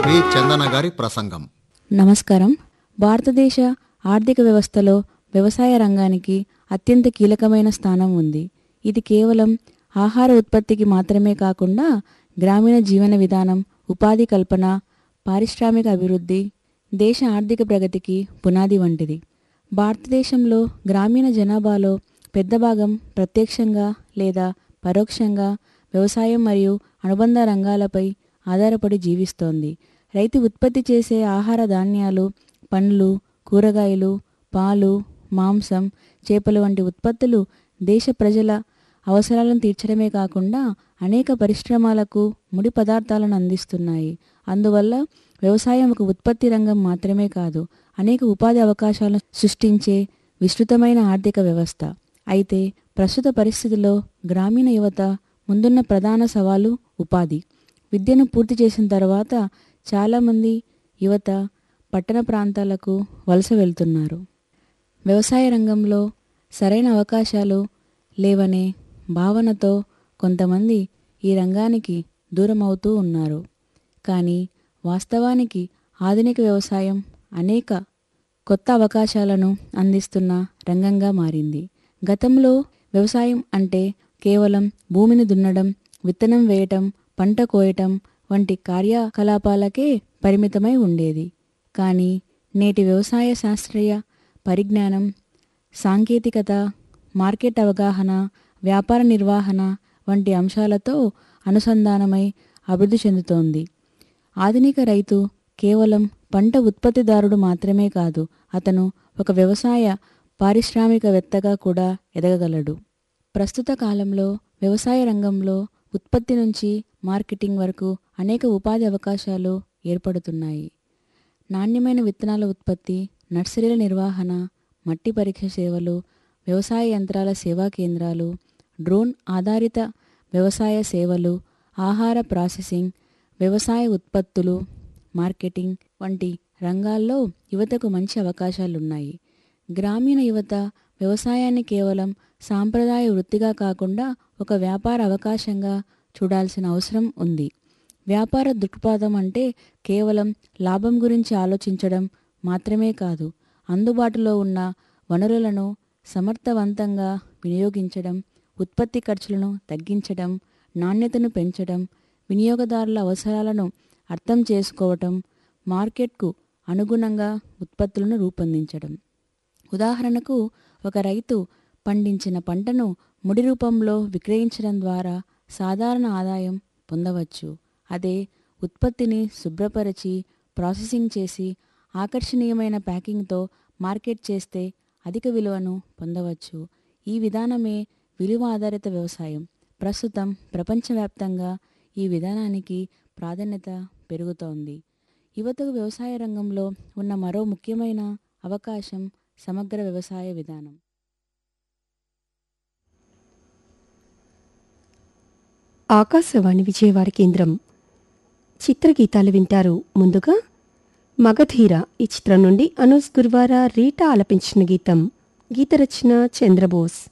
వి చందన గారి ప్రసంగం నమస్కారం భారతదేశ ఆర్థిక వ్యవస్థలో వ్యవసాయ రంగానికి అత్యంత కీలకమైన స్థానం ఉంది ఇది కేవలం ఆహార ఉత్పత్తికి మాత్రమే కాకుండా గ్రామీణ జీవన విధానం ఉపాధి కల్పన పారిశ్రామిక అభివృద్ధి దేశ ఆర్థిక ప్రగతికి పునాది వంటిది భారతదేశంలో గ్రామీణ జనాభాలో పెద్ద భాగం ప్రత్యక్షంగా లేదా పరోక్షంగా వ్యవసాయం మరియు అనుబంధ రంగాలపై ఆధారపడి జీవిస్తోంది రైతు ఉత్పత్తి చేసే ఆహార ధాన్యాలు పండ్లు కూరగాయలు పాలు మాంసం చేపలు వంటి ఉత్పత్తులు దేశ ప్రజల అవసరాలను తీర్చడమే కాకుండా అనేక పరిశ్రమలకు ముడి పదార్థాలను అందిస్తున్నాయి అందువల్ల వ్యవసాయం ఒక ఉత్పత్తి రంగం మాత్రమే కాదు అనేక ఉపాధి అవకాశాలను సృష్టించే విస్తృతమైన ఆర్థిక వ్యవస్థ అయితే ప్రస్తుత పరిస్థితుల్లో గ్రామీణ యువత ముందున్న ప్రధాన సవాలు ఉపాధి విద్యను పూర్తి చేసిన తర్వాత చాలామంది యువత పట్టణ ప్రాంతాలకు వలస వెళ్తున్నారు వ్యవసాయ రంగంలో సరైన అవకాశాలు లేవనే భావనతో కొంతమంది ఈ రంగానికి దూరం అవుతూ ఉన్నారు కానీ వాస్తవానికి ఆధునిక వ్యవసాయం అనేక కొత్త అవకాశాలను అందిస్తున్న రంగంగా మారింది గతంలో వ్యవసాయం అంటే కేవలం భూమిని దున్నడం విత్తనం వేయటం పంట కోయటం వంటి కార్యకలాపాలకే పరిమితమై ఉండేది కానీ నేటి వ్యవసాయ శాస్త్రీయ పరిజ్ఞానం సాంకేతికత మార్కెట్ అవగాహన వ్యాపార నిర్వహణ వంటి అంశాలతో అనుసంధానమై అభివృద్ధి చెందుతోంది ఆధునిక రైతు కేవలం పంట ఉత్పత్తిదారుడు మాత్రమే కాదు అతను ఒక వ్యవసాయ పారిశ్రామికవేత్తగా కూడా ఎదగగలడు ప్రస్తుత కాలంలో వ్యవసాయ రంగంలో ఉత్పత్తి నుంచి మార్కెటింగ్ వరకు అనేక ఉపాధి అవకాశాలు ఏర్పడుతున్నాయి నాణ్యమైన విత్తనాల ఉత్పత్తి నర్సరీల నిర్వహణ మట్టి పరీక్ష సేవలు వ్యవసాయ యంత్రాల సేవా కేంద్రాలు డ్రోన్ ఆధారిత వ్యవసాయ సేవలు ఆహార ప్రాసెసింగ్ వ్యవసాయ ఉత్పత్తులు మార్కెటింగ్ వంటి రంగాల్లో యువతకు మంచి అవకాశాలున్నాయి గ్రామీణ యువత వ్యవసాయాన్ని కేవలం సాంప్రదాయ వృత్తిగా కాకుండా ఒక వ్యాపార అవకాశంగా చూడాల్సిన అవసరం ఉంది వ్యాపార దృక్పథం అంటే కేవలం లాభం గురించి ఆలోచించడం మాత్రమే కాదు అందుబాటులో ఉన్న వనరులను సమర్థవంతంగా వినియోగించడం ఉత్పత్తి ఖర్చులను తగ్గించడం నాణ్యతను పెంచడం వినియోగదారుల అవసరాలను అర్థం చేసుకోవటం మార్కెట్కు అనుగుణంగా ఉత్పత్తులను రూపొందించడం ఉదాహరణకు ఒక రైతు పండించిన పంటను ముడి రూపంలో విక్రయించడం ద్వారా సాధారణ ఆదాయం పొందవచ్చు అదే ఉత్పత్తిని శుభ్రపరిచి ప్రాసెసింగ్ చేసి ఆకర్షణీయమైన ప్యాకింగ్తో మార్కెట్ చేస్తే అధిక విలువను పొందవచ్చు ఈ విధానమే విలువ ఆధారిత వ్యవసాయం ప్రస్తుతం ప్రపంచవ్యాప్తంగా ఈ విధానానికి ప్రాధాన్యత పెరుగుతోంది యువతకు వ్యవసాయ రంగంలో ఉన్న మరో ముఖ్యమైన అవకాశం సమగ్ర వ్యవసాయ విధానం ఆకాశవాణి విజయవాడ కేంద్రం చిత్రగీతాలు వింటారు ముందుగా మగధీర ఈ చిత్రం నుండి అనూస్ గురువార రీటా ఆలపించిన గీతం గీత రచన చంద్రబోస్